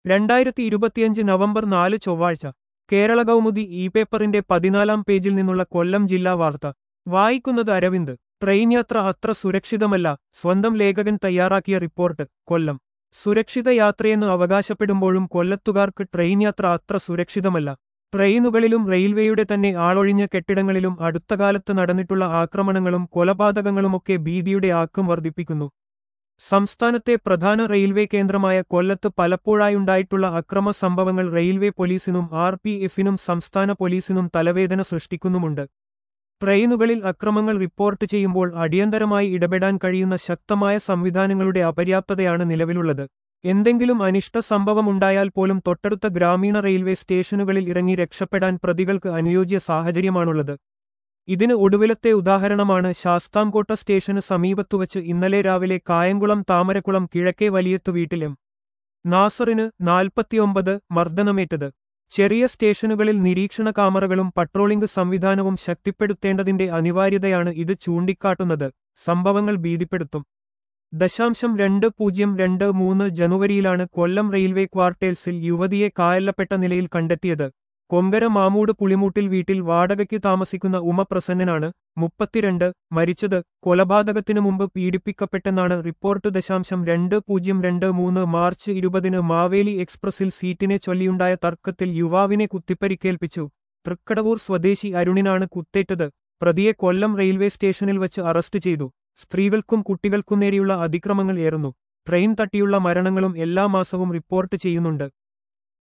രണ്ടായിരത്തി ഇരുപത്തിയഞ്ച് നവംബർ നാല് ചൊവ്വാഴ്ച കേരള കൗമുദി ഇ പേപ്പറിന്റെ പതിനാലാം പേജിൽ നിന്നുള്ള കൊല്ലം ജില്ലാ വാർത്ത വായിക്കുന്നത് അരവിന്ദ് ട്രെയിൻ യാത്ര അത്ര സുരക്ഷിതമല്ല സ്വന്തം ലേഖകൻ തയ്യാറാക്കിയ റിപ്പോർട്ട് കൊല്ലം സുരക്ഷിത യാത്രയെന്ന് അവകാശപ്പെടുമ്പോഴും കൊല്ലത്തുകാർക്ക് ട്രെയിൻ യാത്ര അത്ര സുരക്ഷിതമല്ല ട്രെയിനുകളിലും റെയിൽവേയുടെ തന്നെ ആളൊഴിഞ്ഞ കെട്ടിടങ്ങളിലും അടുത്ത കാലത്ത് നടന്നിട്ടുള്ള ആക്രമണങ്ങളും കൊലപാതകങ്ങളുമൊക്കെ ഭീതിയുടെ ആക്കം വർദ്ധിപ്പിക്കുന്നു സംസ്ഥാനത്തെ പ്രധാന റെയിൽവേ കേന്ദ്രമായ കൊല്ലത്ത് പലപ്പോഴായുണ്ടായിട്ടുള്ള അക്രമ സംഭവങ്ങൾ റെയിൽവേ പോലീസിനും ആർ പി എഫിനും സംസ്ഥാന പോലീസിനും തലവേദന സൃഷ്ടിക്കുന്നുമുണ്ട് ട്രെയിനുകളിൽ അക്രമങ്ങൾ റിപ്പോർട്ട് ചെയ്യുമ്പോൾ അടിയന്തരമായി ഇടപെടാൻ കഴിയുന്ന ശക്തമായ സംവിധാനങ്ങളുടെ അപര്യാപ്തതയാണ് നിലവിലുള്ളത് എന്തെങ്കിലും അനിഷ്ട സംഭവമുണ്ടായാൽ പോലും തൊട്ടടുത്ത ഗ്രാമീണ റെയിൽവേ സ്റ്റേഷനുകളിൽ ഇറങ്ങി രക്ഷപ്പെടാൻ പ്രതികൾക്ക് അനുയോജ്യ സാഹചര്യമാണുള്ളത് ഇതിന് ഒടുവിലത്തെ ഉദാഹരണമാണ് ശാസ്താംകോട്ട സ്റ്റേഷന് സമീപത്തുവച്ച് ഇന്നലെ രാവിലെ കായംകുളം താമരക്കുളം കിഴക്കേ വലിയത്തു വീട്ടിലും നാസറിന് നാൽപ്പത്തിയൊമ്പത് മർദ്ദനമേറ്റത് ചെറിയ സ്റ്റേഷനുകളിൽ നിരീക്ഷണ കാമറകളും പട്രോളിംഗ് സംവിധാനവും ശക്തിപ്പെടുത്തേണ്ടതിന്റെ അനിവാര്യതയാണ് ഇത് ചൂണ്ടിക്കാട്ടുന്നത് സംഭവങ്ങൾ ഭീതിപ്പെടുത്തും ദശാംശം രണ്ട് പൂജ്യം രണ്ട് മൂന്ന് ജനുവരിയിലാണ് കൊല്ലം റെയിൽവേ ക്വാർട്ടേഴ്സിൽ യുവതിയെ കായല്ലപ്പെട്ട നിലയിൽ കണ്ടെത്തിയത് കൊങ്കര മാമൂട് പുളിമൂട്ടിൽ വീട്ടിൽ വാടകയ്ക്ക് താമസിക്കുന്ന ഉമ പ്രസന്നനാണ് മുപ്പത്തിരണ്ട് മരിച്ചത് കൊലപാതകത്തിനു മുമ്പ് പീഡിപ്പിക്കപ്പെട്ടെന്നാണ് റിപ്പോർട്ട് ദശാംശം രണ്ട് പൂജ്യം രണ്ട് മൂന്ന് മാർച്ച് ഇരുപതിന് മാവേലി എക്സ്പ്രസിൽ സീറ്റിനെ ചൊല്ലിയുണ്ടായ തർക്കത്തിൽ യുവാവിനെ കുത്തിപ്പരിക്കേൽപ്പിച്ചു തൃക്കടവൂർ സ്വദേശി അരുണിനാണ് കുത്തേറ്റത് പ്രതിയെ കൊല്ലം റെയിൽവേ സ്റ്റേഷനിൽ വച്ച് അറസ്റ്റ് ചെയ്തു സ്ത്രീകൾക്കും കുട്ടികൾക്കും നേരെയുള്ള അതിക്രമങ്ങൾ ഏറുന്നു ട്രെയിൻ തട്ടിയുള്ള മരണങ്ങളും എല്ലാ മാസവും റിപ്പോർട്ട് ചെയ്യുന്നുണ്ട്